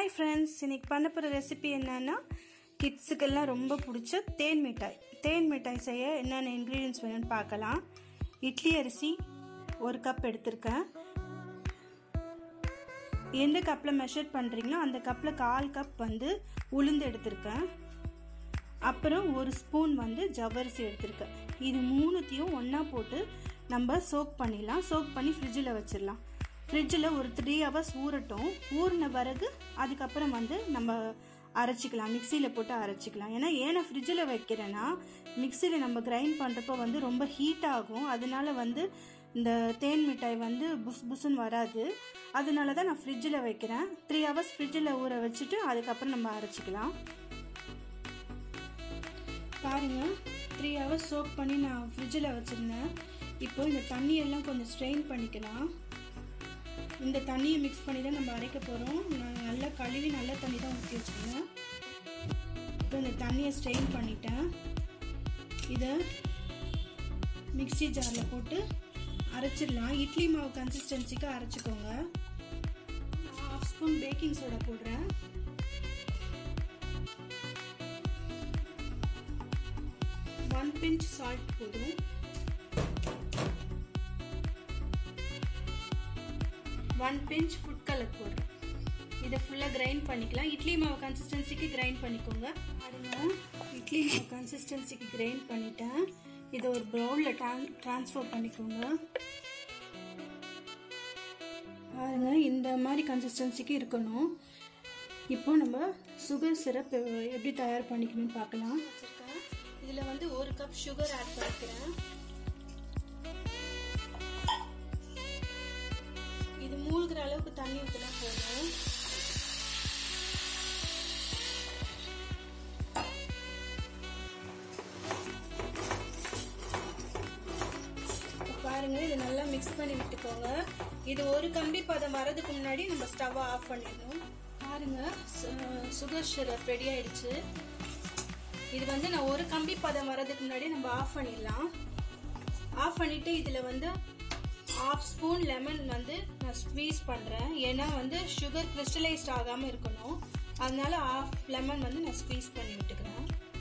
hi friends இன்னைக்கு பண்ண போகிற ரெசிபி என்னன்னா கிட்ஸுக்கெல்லாம் ரொம்ப பிடிச்ச தேன் மிட்டாய் தேன் மிட்டாய் செய்ய என்னென்ன இன்க்ரீடியன்ஸ் வேணும்னு பார்க்கலாம் இட்லி அரிசி ஒரு கப் எடுத்திருக்கேன் எந்த கப்பில் மெஷர் பண்ணுறீங்களோ அந்த கப்பில் கால் கப் வந்து உளுந்து எடுத்திருக்கேன் அப்புறம் ஒரு ஸ்பூன் வந்து ஜவ்வரிசி எடுத்திருக்கேன் இது மூணுத்தையும் ஒன்றா போட்டு நம்ம சோக் பண்ணிடலாம் சோக் பண்ணி ஃப்ரிட்ஜில் வச்சிடலாம் ஃப்ரிட்ஜில் ஒரு த்ரீ ஹவர்ஸ் ஊறட்டும் ஊறின பிறகு அதுக்கப்புறம் வந்து நம்ம அரைச்சிக்கலாம் மிக்சியில் போட்டு அரைச்சிக்கலாம் ஏன்னா ஏன்னா ஃப்ரிட்ஜில் வைக்கிறேன்னா மிக்சியில் நம்ம கிரைண்ட் பண்ணுறப்போ வந்து ரொம்ப ஹீட் ஆகும் அதனால வந்து இந்த தேன் மிட்டாய் வந்து புஸ் புஸ்ன்னு வராது அதனால தான் நான் ஃப்ரிட்ஜில் வைக்கிறேன் த்ரீ ஹவர்ஸ் ஃப்ரிட்ஜில் ஊற வச்சுட்டு அதுக்கப்புறம் நம்ம அரைச்சிக்கலாம் பாருங்க த்ரீ ஹவர்ஸ் சோப் பண்ணி நான் ஃப்ரிட்ஜில் வச்சுருந்தேன் இப்போ இந்த தண்ணியெல்லாம் கொஞ்சம் ஸ்ட்ரெயின் பண்ணிக்கலாம் இந்த தண்ணியை மிக்ஸ் பண்ணி தான் நம்ம அரைக்க போகிறோம் நான் நல்லா கழுவி நல்ல தண்ணி தான் ஊற்றி வச்சுருந்தேன் இப்போ இந்த தண்ணியை ஸ்ட்ரெயின் பண்ணிட்டேன் இதை மிக்ஸி ஜாரில் போட்டு அரைச்சிடலாம் இட்லி மாவு கன்சிஸ்டன்சிக்கு அரைச்சிக்கோங்க ஹாஃப் ஸ்பூன் பேக்கிங் சோடா போடுறேன் ஒன் பிஞ்ச் சால்ட் போதும் ஒன் பிஞ்ச் ஃபுட் கலர் போடுறேன் இதை ஃபுல்லாக கிரைண்ட் பண்ணிக்கலாம் இட்லி மாவு கன்சிஸ்டன்சிக்கு கிரைண்ட் பண்ணிக்கோங்க பாருங்க இட்லி மாவு கன்சிஸ்டன்சிக்கு கிரைண்ட் பண்ணிட்டேன் இதை ஒரு பவுலில் ட்ரான் ட்ரான்ஸ்ஃபர் பண்ணிக்கோங்க பாருங்க இந்த மாதிரி கன்சிஸ்டன்சிக்கு இருக்கணும் இப்போ நம்ம சுகர் சிரப் எப்படி தயார் பண்ணிக்கணும்னு பார்க்கலாம் வச்சுருக்கேன் இதில் வந்து ஒரு கப் சுகர் ஆட் பண்ணிக்கிறேன் இது மூழ்கிற அளவுக்கு தண்ணி ஊற்றினா போதும் பாருங்க இது நல்லா மிக்ஸ் பண்ணி விட்டுக்கோங்க இது ஒரு கம்பி பதம் வரதுக்கு முன்னாடி நம்ம ஸ்டவ்வை ஆஃப் பண்ணிடணும் பாருங்க சுகர் சிரப் ரெடி ஆயிடுச்சு இது வந்து நான் ஒரு கம்பி பதம் வரதுக்கு முன்னாடி நம்ம ஆஃப் பண்ணிடலாம் ஆஃப் பண்ணிட்டு இதில் வந்து ஹாஃப் ஸ்பூன் லெமன் வந்து நான் ஸ்க்வீஸ் பண்ணுறேன் ஏன்னா வந்து சுகர் கிறிஸ்டலைஸ்ட் ஆகாமல் இருக்கணும் அதனால ஹாஃப் லெமன் வந்து நான் ஸ்க்வீஸ் பண்ணி விட்டுக்கிறேன்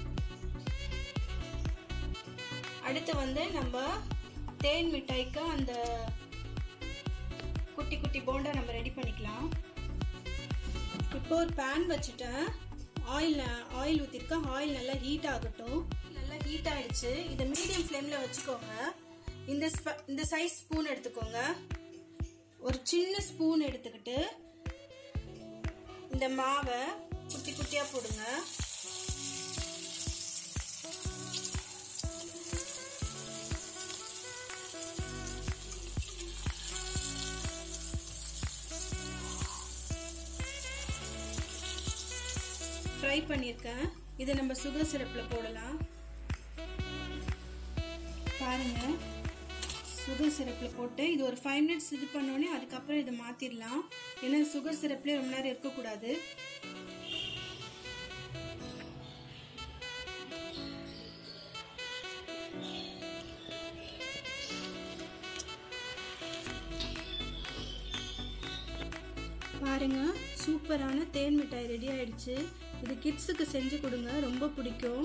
அடுத்து வந்து நம்ம தேன் மிட்டாய்க்கு அந்த குட்டி குட்டி போண்டா நம்ம ரெடி பண்ணிக்கலாம் இப்போ ஒரு பேன் வச்சுட்டேன் ஆயில் ஆயில் ஊற்றிருக்கேன் ஆயில் நல்லா ஹீட் ஆகட்டும் நல்லா ஹீட் ஆயிடுச்சு இதை மீடியம் ஃப்ளேமில் வச்சுக்கோங்க இந்த இந்த சைஸ் ஸ்பூன் எடுத்துக்கோங்க ஒரு சின்ன ஸ்பூன் எடுத்துக்கிட்டு இந்த மாவை குட்டி குட்டியா போடுங்க ஃப்ரை பண்ணியிருக்கேன் இதை நம்ம சுகர் சிரப்பில் போடலாம் பாருங்கள் சுகர் சிரப்பில் போட்டு இது ஒரு ஃபைவ் மினிட்ஸ் இது பண்ணோடனே அதுக்கப்புறம் இதை மாற்றிடலாம் ஏன்னா சுகர் சிரப்லேயே ரொம்ப நேரம் இருக்கக்கூடாது பாருங்க சூப்பரான தேன் மிட்டாய் ரெடி ஆயிடுச்சு இது கிட்ஸுக்கு செஞ்சு கொடுங்க ரொம்ப பிடிக்கும்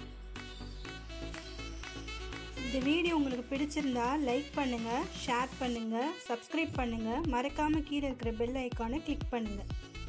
இந்த வீடியோ உங்களுக்கு பிடிச்சிருந்தா லைக் பண்ணுங்கள் ஷேர் பண்ணுங்கள் சப்ஸ்கிரைப் பண்ணுங்கள் மறக்காமல் கீழே இருக்கிற பெல் ஐக்கானை கிளிக் பண்ணுங்கள்